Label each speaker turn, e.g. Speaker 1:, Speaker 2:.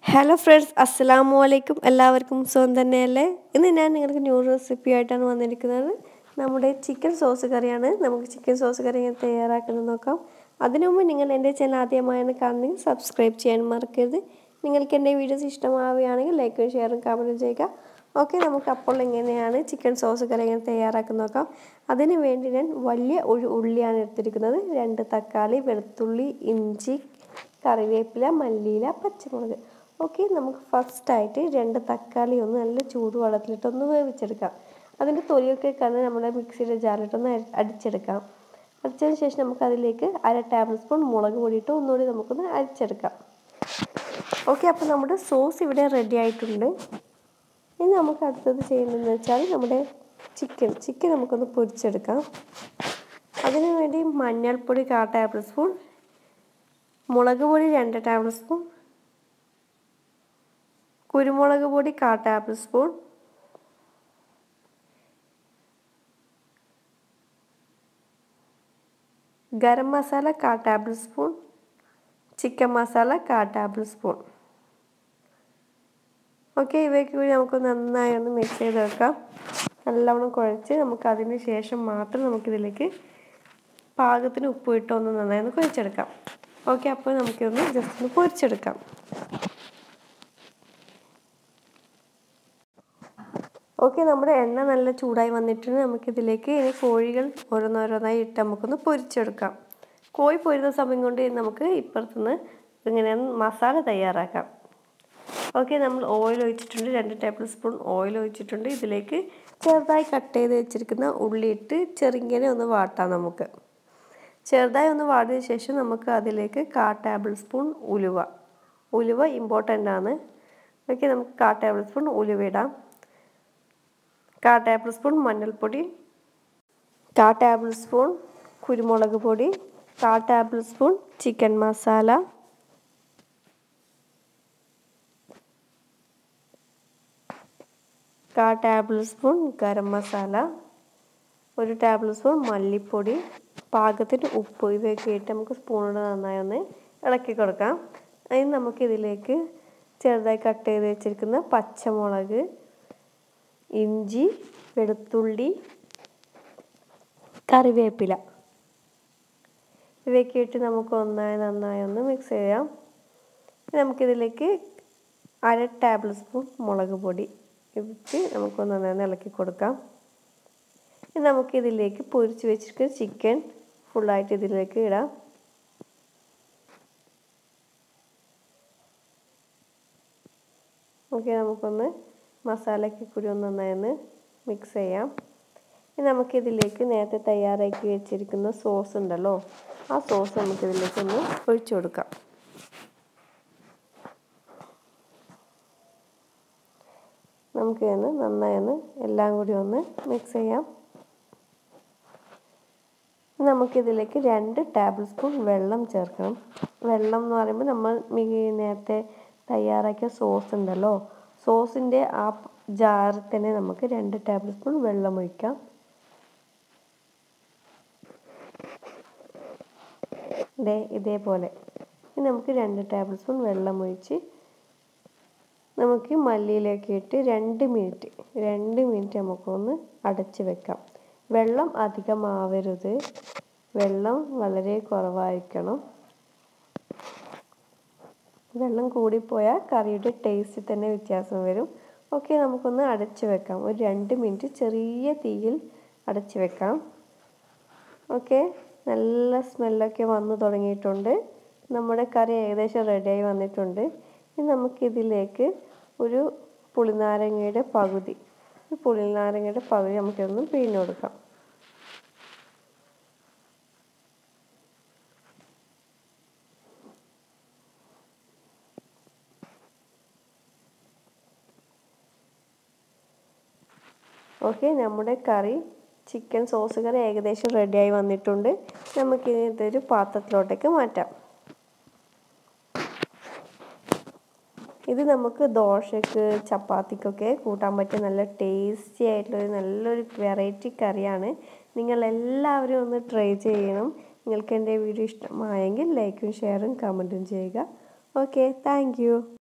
Speaker 1: hello friends അസ്സലാമു അലൈക്കും എല്ലാവർക്കും സുഖം തന്നെയല്ലേ ഇന്ന് ഞാൻ നിങ്ങൾക്ക് ന്യൂ റെസിപ്പി ആയിട്ടാണ് വന്നിരിക്കുന്നത് നമ്മുടെ ചിക്കൻ സോസ് കറിയാണ് നമുക്ക് ചിക്കൻ സോസ് കറി എങ്ങനെ തയ്യാറാക്കുന്നത് നോക്കാം അതിനു മുമ്പ് നിങ്ങൾ എൻ്റെ ചാനൽ ആദ്യമായാണ് കാണുന്നെങ്കിൽ സബ്സ്ക്രൈബ് ചെയ്യാൻ മറക്കരുത് നിങ്ങൾക്ക് എൻ്റെ വീഡിയോസ് ഇഷ്ടമാവുകയാണെങ്കിൽ ലൈക്കും ഷെയറും കമൻറ്റും ചെയ്യുക ഓക്കെ നമുക്ക് അപ്പോൾ എങ്ങനെയാണ് ചിക്കൻ സോസ് കറി എങ്ങനെ തയ്യാറാക്കുന്നത് നോക്കാം അതിന് വേണ്ടി ഞാൻ വലിയ ഒരു ഉള്ളിയാണ് എടുത്തിരിക്കുന്നത് രണ്ട് തക്കാളി വെളുത്തുള്ളി ഇഞ്ചി കറിവേപ്പില മല്ലിയില പച്ചമുളക് ഓക്കെ നമുക്ക് ഫസ്റ്റായിട്ട് രണ്ട് തക്കാളി ഒന്ന് നല്ല ചൂടുവെള്ളത്തിലിട്ട് ഒന്ന് വേവിച്ചെടുക്കാം അതിൻ്റെ തൊലിയൊക്കെ കളഞ്ഞ് നമ്മുടെ മിക്സിയുടെ ജാറിലിട്ടൊന്ന് അടിച്ചെടുക്കാം അടിച്ചതിന് ശേഷം നമുക്ക് അതിലേക്ക് അര ടേബിൾ സ്പൂൺ മുളക് പൊടിയിട്ട് ഒന്നുകൂടി നമുക്കൊന്ന് അരിച്ചെടുക്കാം ഓക്കെ അപ്പോൾ നമ്മുടെ സോസ് ഇവിടെ റെഡി ആയിട്ടുണ്ട് ഇനി നമുക്ക് അടുത്തത് ചെയ്യുന്നതെന്ന് വെച്ചാൽ നമ്മുടെ ചിക്കൻ ചിക്കൻ നമുക്കൊന്ന് പൊരിച്ചെടുക്കാം അതിനു വേണ്ടി മഞ്ഞൾപ്പൊടി കാ ടേബിൾ സ്പൂൺ മുളക് പൊടി രണ്ട് ടേബിൾ സ്പൂൺ കുരുമുളക് പൊടി കാ ടേബിൾ സ്പൂൺ ഗരം മസാല കാ ടേബിൾ സ്പൂൺ ചിക്കൻ മസാല കാ ടേബിൾ സ്പൂൺ ഓക്കെ ഇവയ്ക്ക് കൂടി നമുക്ക് നന്നായി ഒന്ന് മിക്സ് ചെയ്ത് വെക്കാം നല്ലവണ്ണം കുഴച്ച് നമുക്ക് അതിന് ശേഷം മാത്രം നമുക്കിതിലേക്ക് പാകത്തിന് ഉപ്പ് ഇട്ട് ഒന്ന് നന്നായി ഒന്ന് കുഴച്ചെടുക്കാം ഓക്കെ അപ്പോൾ നമുക്കിതൊന്ന് ജസ്റ്റ് ഒന്ന് പൊരിച്ചെടുക്കാം ഓക്കെ നമ്മുടെ എണ്ണ നല്ല ചൂടായി വന്നിട്ടുണ്ട് നമുക്കിതിലേക്ക് ഇനി കോഴികൾ ഓരോന്നോരോന്നായി ഇട്ട് നമുക്കൊന്ന് പൊരിച്ചെടുക്കാം കോഴി പൊരുന്ന സമയം കൊണ്ട് നമുക്ക് ഇപ്പുറത്തുനിന്ന് ഇങ്ങനെ മസാല തയ്യാറാക്കാം ഓക്കെ നമ്മൾ ഓയിൽ ഒഴിച്ചിട്ടുണ്ട് രണ്ട് ടേബിൾ സ്പൂൺ ഓയിൽ ഒഴിച്ചിട്ടുണ്ട് ഇതിലേക്ക് ചെറുതായി കട്ട് ചെയ്ത് വെച്ചിരിക്കുന്ന ഉള്ളി ഇട്ട് ചെറുങ്ങനെ ഒന്ന് വാട്ടാം നമുക്ക് ചെറുതായി ഒന്ന് വാടിയ ശേഷം നമുക്ക് അതിലേക്ക് കാ ടേബിൾ സ്പൂൺ ഉലുവ ഉലുവ ഇമ്പോർട്ടൻ്റ് ആണ് ഓക്കെ നമുക്ക് കാ ടേബിൾ സ്പൂൺ ഉലുവ ഇടാം കാ ടേബിൾ സ്പൂൺ മഞ്ഞൾപ്പൊടി കാ ടേബിൾ സ്പൂൺ കുരുമുളക് പൊടി കാ ടേബിൾ സ്പൂൺ ചിക്കൻ മസാല കാ ടേബിൾ സ്പൂൺ ഗരം മസാല ഒരു ടേബിൾ സ്പൂൺ മല്ലിപ്പൊടി പാകത്തിന് ഉപ്പ് ഇവയൊക്കെ ഇട്ട് നമുക്ക് സ്പൂണോട് നന്നായി ഒന്ന് ഇളക്കി കൊടുക്കാം അതിന് നമുക്കിതിലേക്ക് ചെറുതായി കട്ട് ചെയ്ത് വെച്ചിരിക്കുന്ന പച്ചമുളക് ഇഞ്ചി വെളുത്തുള്ളി കറിവേപ്പില ഇവയൊക്കെ ഇട്ട് നമുക്ക് ഒന്നായി നന്നായി ഒന്ന് മിക്സ് ചെയ്യാം നമുക്കിതിലേക്ക് അര ടേബിൾ സ്പൂൺ മുളക് പൊടി ഇട്ട് നമുക്ക് നന്നായി ഇളക്കി കൊടുക്കാം ഇനി നമുക്കിതിലേക്ക് പൊരിച്ച് വെച്ചിട്ട് ചിക്കൻ ഫുള്ളായിട്ട് ഇതിലേക്ക് ഇടാം ഓക്കെ നമുക്കൊന്ന് മസാലയ്ക്ക് കൂടി ഒന്ന് നന്നായി ഒന്ന് മിക്സ് ചെയ്യാം ഇനി നമുക്കിതിലേക്ക് നേരത്തെ തയ്യാറാക്കി വെച്ചിരിക്കുന്ന സോസ് ഉണ്ടല്ലോ ആ സോസ് നമുക്കിതിലേക്ക് ഒന്ന് ഒഴിച്ചു കൊടുക്കാം നമുക്ക് ഒന്ന് നന്നായി ഒന്ന് എല്ലാം കൂടി ഒന്ന് മിക്സ് ചെയ്യാം നമുക്കിതിലേക്ക് രണ്ട് ടേബിൾ സ്പൂൺ വെള്ളം ചേർക്കണം വെള്ളം എന്ന് പറയുമ്പോൾ നമ്മൾ നേരത്തെ തയ്യാറാക്കിയ സോസ് ഉണ്ടല്ലോ സോസിൻ്റെ ആ ജാറിൽ തന്നെ നമുക്ക് രണ്ട് ടേബിൾ സ്പൂൺ വെള്ളം ഒഴിക്കാം ഇതേ ഇതേപോലെ ഇനി നമുക്ക് രണ്ട് ടേബിൾ സ്പൂൺ വെള്ളം ഒഴിച്ച് നമുക്ക് മല്ലിയിലേക്ക് ഇട്ട് രണ്ട് മിനിറ്റ് രണ്ട് മിനിറ്റ് നമുക്കൊന്ന് അടച്ച് വെക്കാം വെള്ളം അധികമാവരുത് വെള്ളം വളരെ കുറവായിരിക്കണം വെള്ളം കൂടിപ്പോയാൽ കറിയുടെ ടേസ്റ്റ് തന്നെ വ്യത്യാസം വരും ഓക്കെ നമുക്കൊന്ന് അടച്ച് വെക്കാം ഒരു രണ്ട് മിനിറ്റ് ചെറിയ തീയിൽ അടച്ച് വെക്കാം ഓക്കെ നല്ല സ്മെല്ലൊക്കെ വന്നു തുടങ്ങിയിട്ടുണ്ട് നമ്മുടെ കറി ഏകദേശം റെഡിയായി വന്നിട്ടുണ്ട് ഇനി നമുക്കിതിലേക്ക് ഒരു പുളിനാരങ്ങയുടെ പകുതി ഈ പുളിനാരങ്ങയുടെ പകുതി നമുക്കിതൊന്ന് പിഴിഞ്ഞു കൊടുക്കാം ഓക്കെ നമ്മുടെ കറി ചിക്കൻ സോസ് കറി ഏകദേശം റെഡിയായി വന്നിട്ടുണ്ട് നമുക്കിനി ഇതൊരു പാത്രത്തിലോട്ടേക്ക് മാറ്റാം ഇത് നമുക്ക് ദോശക്ക് ചപ്പാത്തിക്കൊക്കെ കൂട്ടാൻ പറ്റിയ നല്ല ടേസ്റ്റി ആയിട്ടുള്ളൊരു നല്ലൊരു വെറൈറ്റി കറിയാണ് നിങ്ങൾ എല്ലാവരും ഒന്ന് ട്രൈ ചെയ്യണം നിങ്ങൾക്ക് എൻ്റെ വീഡിയോ ഇഷ്ടമായെങ്കിൽ ലൈക്കും ഷെയറും കമൻറ്റും ചെയ്യുക ഓക്കെ താങ്ക്